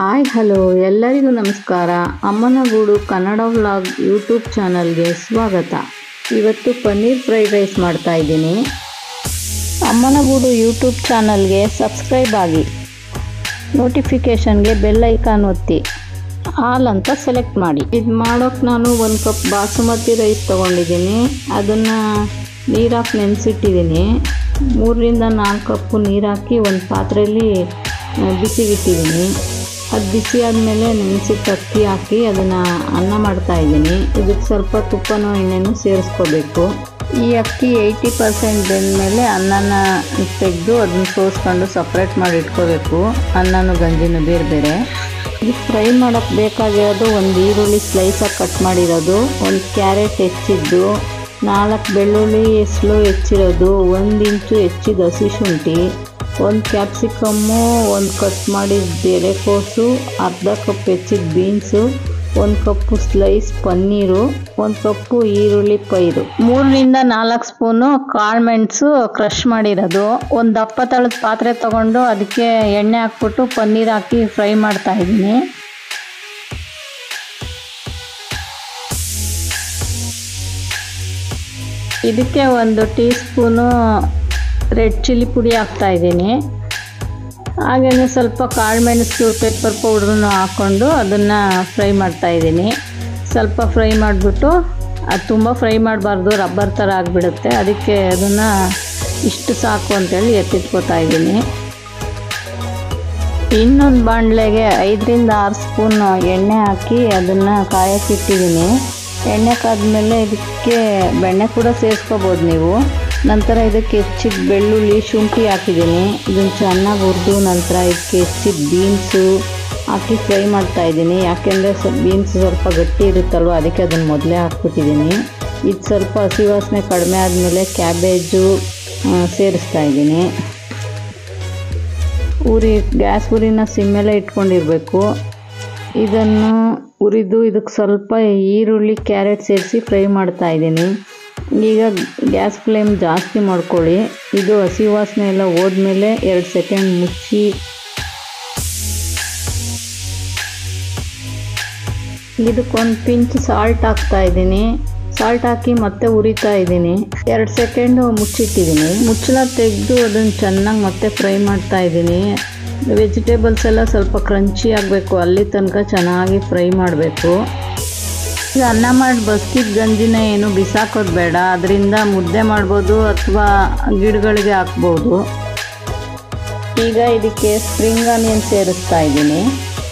hi hello ಎಲ್ಲರಿಗೂ ನಮಸ್ಕಾರ ಅಮ್ಮನ ಗೂಡು ಕನ್ನಡ ವ್ಲಾಗ್ ಯೂಟ್ಯೂಬ್ ಚಾನಲ್ಗೆ ಸ್ವಾಗತ ಇವತ್ತು ಪನ್ನೀರ್ ಫ್ರೈಡ್ ರೈಸ್ ಮಾಡ್ತಾ ಇದ್ದೀನಿ ಅಮ್ಮನ ಗೂಡು ಯೂಟ್ಯೂಬ್ ಚಾನಲ್ಗೆ ಸಬ್ಸ್ಕ್ರೈಬ್ ಆಗಿ ನೋಟಿಫಿಕೇಷನ್ಗೆ ಬೆಲ್ ಐಕಾನ್ ಒತ್ತಿ ಆಲ್ ಅಂತ ಸೆಲೆಕ್ಟ್ ಮಾಡಿ ಇದು ಮಾಡೋಕ್ಕೆ ನಾನು ಒಂದು ಕಪ್ ಬಾಸುಮತಿ ರೈಸ್ ತೊಗೊಂಡಿದ್ದೀನಿ ಅದನ್ನು ನೀರು ಹಾಕಿ ನೆನೆಸಿಟ್ಟಿದ್ದೀನಿ ಮೂರರಿಂದ ನಾಲ್ಕು ಕಪ್ಪು ನೀರು ಹಾಕಿ ಒಂದು ಪಾತ್ರೆಯಲ್ಲಿ ಆ, ಬಿಸಿಗಿಟ್ಟಿದ್ದೀನಿ ಅದು ಬಿಸಿ ಆದಮೇಲೆ ನೆನೆಸಿಟ್ಟು ಅಕ್ಕಿ ಹಾಕಿ ಅದನ್ನು ಅನ್ನ ಮಾಡ್ತಾ ಇದ್ದೀನಿ ಇದಕ್ಕೆ ಸ್ವಲ್ಪ ತುಪ್ಪನೋ ಎಣ್ಣೆನೂ ಸೇರಿಸ್ಕೋಬೇಕು ಈ ಅಕ್ಕಿ ಏಯ್ಟಿ ಪರ್ಸೆಂಟ್ ಬೆಂದಮೇಲೆ ಅನ್ನನ ತೆಗೆದು ಅದನ್ನ ಸೋಸ್ಕೊಂಡು ಸಪ್ರೇಟ್ ಮಾಡಿ ಇಟ್ಕೋಬೇಕು ಅನ್ನನೂ ಗಂಜಿನೂ ಬೇರೆ ಬೇರೆ ಇದು ಫ್ರೈ ಮಾಡೋಕ್ಕೆ ಬೇಕಾಗಿರೋದು ಒಂದು ಈರುಳ್ಳಿ ಸ್ಲೈಸಾಗಿ ಕಟ್ ಮಾಡಿರೋದು ಒಂದು ಕ್ಯಾರೆಟ್ ಹೆಚ್ಚಿದ್ದು ನಾಲ್ಕು ಬೆಳ್ಳುಳ್ಳಿ ಹೆಸರು ಹೆಚ್ಚಿರೋದು ಒಂದು ಇಂಚು ಹೆಚ್ಚಿದ ಹಸಿ ಶುಂಠಿ ಒಂದು ಕ್ಯಾಪ್ಸಿಕಮ್ಮು ಒಂದು ಕಟ್ ಮಾಡಿದ ಎಲೆಕೋಸು ಅರ್ಧ ಕಪ್ ಹೆಚ್ಚಿದ ಬೀನ್ಸು ಒಂದು ಕಪ್ಪು ಸ್ಲೈಸ್ ಪನ್ನೀರು ಒಂದು ಕಪ್ಪು ಈರುಳ್ಳಿ ಪೈರು ಮೂರರಿಂದ ನಾಲ್ಕು ಸ್ಪೂನು ಕಾಳುಮೆಣಸು ಕ್ರಷ್ ಮಾಡಿರೋದು ಒಂದು ದಪ್ಪ ತಳದ ಪಾತ್ರೆ ತಗೊಂಡು ಅದಕ್ಕೆ ಎಣ್ಣೆ ಹಾಕ್ಬಿಟ್ಟು ಪನ್ನೀರ್ ಹಾಕಿ ಫ್ರೈ ಮಾಡ್ತಾ ಇದ್ದೀನಿ ಇದಕ್ಕೆ ಒಂದು ಟೀ ಸ್ಪೂನು ರೆಡ್ ಚಿಲ್ಲಿ ಪುಡಿ ಹಾಕ್ತಾ ಇದ್ದೀನಿ ಹಾಗೆಯೇ ಸ್ವಲ್ಪ ಕಾಳುಮೆಣಸು ಪೆಪ್ಪರ್ ಪೌಡ್ರನ್ನು ಹಾಕ್ಕೊಂಡು ಅದನ್ನು ಫ್ರೈ ಮಾಡ್ತಾ ಇದ್ದೀನಿ ಸ್ವಲ್ಪ ಫ್ರೈ ಮಾಡಿಬಿಟ್ಟು ಅದು ತುಂಬ ಫ್ರೈ ಮಾಡಬಾರ್ದು ರಬ್ಬರ್ ಥರ ಆಗಿಬಿಡುತ್ತೆ ಅದಕ್ಕೆ ಅದನ್ನು ಇಷ್ಟು ಸಾಕು ಅಂತೇಳಿ ಎತ್ತಿಟ್ಕೋತಾ ಇದ್ದೀನಿ ಇನ್ನೊಂದು ಬಾಣಲೆಗೆ ಐದರಿಂದ ಆರು ಸ್ಪೂನ್ ಎಣ್ಣೆ ಹಾಕಿ ಅದನ್ನು ಕಾಯಕ್ಕಿಟ್ಟಿದ್ದೀನಿ ಎಣ್ಣೆ ಕಾದ್ಮೇಲೆ ಇದಕ್ಕೆ ಬೆಣ್ಣೆ ಕೂಡ ಸೇರಿಸ್ಕೋಬೋದು ನೀವು ನಂತರ ಇದಕ್ಕೆ ಹೆಚ್ಚಿದ ಬೆಳ್ಳುಳ್ಳಿ ಶುಂಠಿ ಹಾಕಿದ್ದೀನಿ ಇದನ್ನು ಚೆನ್ನಾಗಿ ಹುರಿದು ನಂತರ ಇದಕ್ಕೆ ಹೆಚ್ಚಿದ ಬೀನ್ಸು ಹಾಕಿ ಫ್ರೈ ಮಾಡ್ತಾ ಇದ್ದೀನಿ ಯಾಕೆಂದರೆ ಸ್ವಲ್ಪ ಬೀನ್ಸ್ ಸ್ವಲ್ಪ ಗಟ್ಟಿ ಇರುತ್ತಲ್ವ ಅದಕ್ಕೆ ಅದನ್ನು ಮೊದಲೇ ಹಾಕ್ಬಿಟ್ಟಿದ್ದೀನಿ ಇದು ಸ್ವಲ್ಪ ಹಸಿ ವಾಸನೆ ಕಡಿಮೆ ಆದಮೇಲೆ ಕ್ಯಾಬೇಜು ಆ, ಸೇರಿಸ್ತಾ ಇದ್ದೀನಿ ಉರಿ ಗ್ಯಾಸ್ ಉರಿನ ಸಿಮ್ಮೆಲೆ ಇಟ್ಕೊಂಡಿರಬೇಕು ಇದನ್ನು ಉರಿದು ಇದಕ್ಕೆ ಸ್ವಲ್ಪ ಈರುಳ್ಳಿ ಕ್ಯಾರೆಟ್ ಸೇರಿಸಿ ಫ್ರೈ ಮಾಡ್ತಾ ಇದ್ದೀನಿ ಈಗ ಗ್ಯಾಸ್ ಫ್ಲೇಮ್ ಜಾಸ್ತಿ ಮಾಡ್ಕೊಳ್ಳಿ ಇದು ಹಸಿ ವಾಸನೆ ಎಲ್ಲ ಹೋದ್ಮೇಲೆ ಎರಡು ಸೆಕೆಂಡ್ ಮುಚ್ಚಿ ಇದಕ್ಕೊಂದು ಪಿಂಚ್ ಸಾಲ್ಟ್ ಹಾಕ್ತಾ ಇದ್ದೀನಿ ಸಾಲ್ಟ್ ಹಾಕಿ ಮತ್ತೆ ಉರಿತಾ ಇದ್ದೀನಿ ಎರಡು ಸೆಕೆಂಡು ಮುಚ್ಚಿಟ್ಟಿದ್ದೀನಿ ಮುಚ್ಚಳ ತೆಗೆದು ಅದನ್ನು ಚೆನ್ನಾಗಿ ಮತ್ತೆ ಫ್ರೈ ಮಾಡ್ತಾ ಇದ್ದೀನಿ ವೆಜಿಟೇಬಲ್ಸ್ ಎಲ್ಲ ಸ್ವಲ್ಪ ಕ್ರಂಚಿ ಆಗಬೇಕು ಅಲ್ಲಿ ತನಕ ಚೆನ್ನಾಗಿ ಫ್ರೈ ಮಾಡಬೇಕು ಈಗ ಅನ್ನ ಮಾಡಿ ಬಸ್ಕಿದ ಗಂಜಿನ ಏನು ಬಿಸಾಕೋದು ಬೇಡ ಅದರಿಂದ ಮುದ್ದೆ ಮಾಡ್ಬೋದು ಅಥವಾ ಗಿಡಗಳಿಗೆ ಹಾಕ್ಬೋದು ಈಗ ಇದಕ್ಕೆ ಸ್ಪ್ರಿಂಗ್ ಆನಿಯನ್ ಸೇರಿಸ್ತಾ ಇದ್ದೀನಿ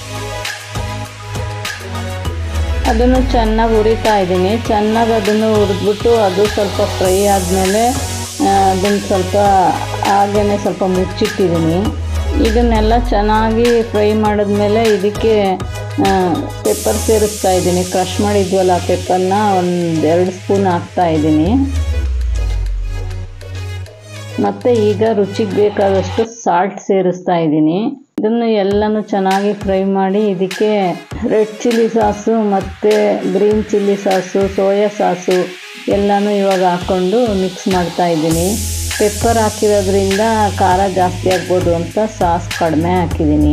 ಅದನ್ನು ಚೆನ್ನಾಗಿ ಹುರಿತಾ ಇದ್ದೀನಿ ಚೆನ್ನಾಗಿ ಅದನ್ನು ಹುರಿದ್ಬಿಟ್ಟು ಅದು ಸ್ವಲ್ಪ ಫ್ರೈ ಆದಮೇಲೆ ಅದನ್ನು ಸ್ವಲ್ಪ ಹಾಗೇ ಸ್ವಲ್ಪ ಮುಚ್ಚಿಟ್ಟಿದ್ದೀನಿ ಇದನ್ನೆಲ್ಲ ಚೆನ್ನಾಗಿ ಫ್ರೈ ಮಾಡಿದ್ಮೇಲೆ ಇದಕ್ಕೆ ಪೆಪ್ಪರ್ ಸೇರಿಸ್ತಾ ಇದ್ದೀನಿ ಕ್ರಷ್ ಮಾಡಿದ್ವಲ್ಲ ಪೆಪ್ಪರ್ನ ಒಂದು ಎರಡು ಸ್ಪೂನ್ ಹಾಕ್ತಾ ಇದ್ದೀನಿ ಮತ್ತು ಈಗ ರುಚಿಗೆ ಬೇಕಾದಷ್ಟು ಸಾಲ್ಟ್ ಸೇರಿಸ್ತಾ ಇದ್ದೀನಿ ಇದನ್ನು ಎಲ್ಲನೂ ಚೆನ್ನಾಗಿ ಫ್ರೈ ಮಾಡಿ ಇದಕ್ಕೆ ರೆಡ್ ಚಿಲ್ಲಿ ಸಾಸು ಮತ್ತು green chilli sauce soya sauce ಎಲ್ಲನೂ ಇವಾಗ ಹಾಕ್ಕೊಂಡು ಮಿಕ್ಸ್ ಮಾಡ್ತಾ ಇದ್ದೀನಿ ಪೆಪ್ಪರ್ ಹಾಕಿರೋದ್ರಿಂದ ಖಾರ ಜಾಸ್ತಿ ಆಗ್ಬೋದು ಅಂತ ಸಾಸ್ ಕಡಿಮೆ ಹಾಕಿದ್ದೀನಿ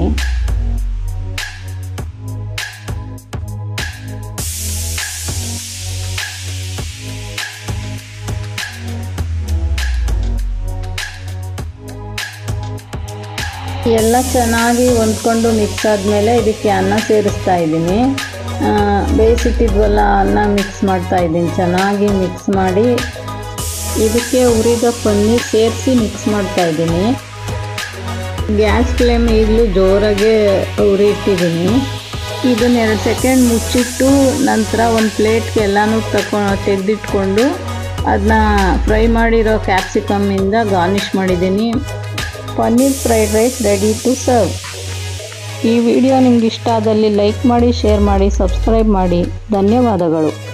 ಎಲ್ಲ ಚೆನ್ನಾಗಿ ಹೊಂದ್ಕೊಂಡು ಮಿಕ್ಸ್ ಆದಮೇಲೆ ಇದಕ್ಕೆ ಅನ್ನ ಸೇರಿಸ್ತಾ ಇದ್ದೀನಿ ಆ, ಬೇಯಿಸಿಟ್ಟಿದ್ವಲ್ಲ ಅನ್ನ ಮಿಕ್ಸ್ ಮಾಡ್ತಾ ಇದ್ದೀನಿ ಚೆನ್ನಾಗಿ ಮಿಕ್ಸ್ ಮಾಡಿ ಇದಕ್ಕೆ ಉರಿದ ಪನ್ನೀರ್ ಸೇರಿಸಿ ಮಿಕ್ಸ್ ಮಾಡ್ತಾ ಇದ್ದೀನಿ ಗ್ಯಾಸ್ ಫ್ಲೇಮ್ ಈಗಲೂ ಜೋರಾಗೆ ಉರಿ ಇಟ್ಟಿದ್ದೀನಿ ಇದನ್ನ ಎರಡು ಸೆಕೆಂಡ್ ಮುಚ್ಚಿಟ್ಟು ನಂತರ ಒಂದು ಪ್ಲೇಟ್ಗೆ ಎಲ್ಲನೂ ತಕೊಂಡು ತೆಗೆದಿಟ್ಕೊಂಡು ಅದನ್ನ ಫ್ರೈ ಮಾಡಿರೋ ಕ್ಯಾಪ್ಸಿಕಮ್ಮಿಂದ ಗಾರ್ನಿಷ್ ಮಾಡಿದ್ದೀನಿ paneer fried rice ready to serve ಈ ವಿಡಿಯೋ ನಿಮ್ಗೆ ಇಷ್ಟ ಆದಲ್ಲಿ ಲೈಕ್ ಮಾಡಿ ಶೇರ್ ಮಾಡಿ ಸಬ್ಸ್ಕ್ರೈಬ್ ಮಾಡಿ ಧನ್ಯವಾದಗಳು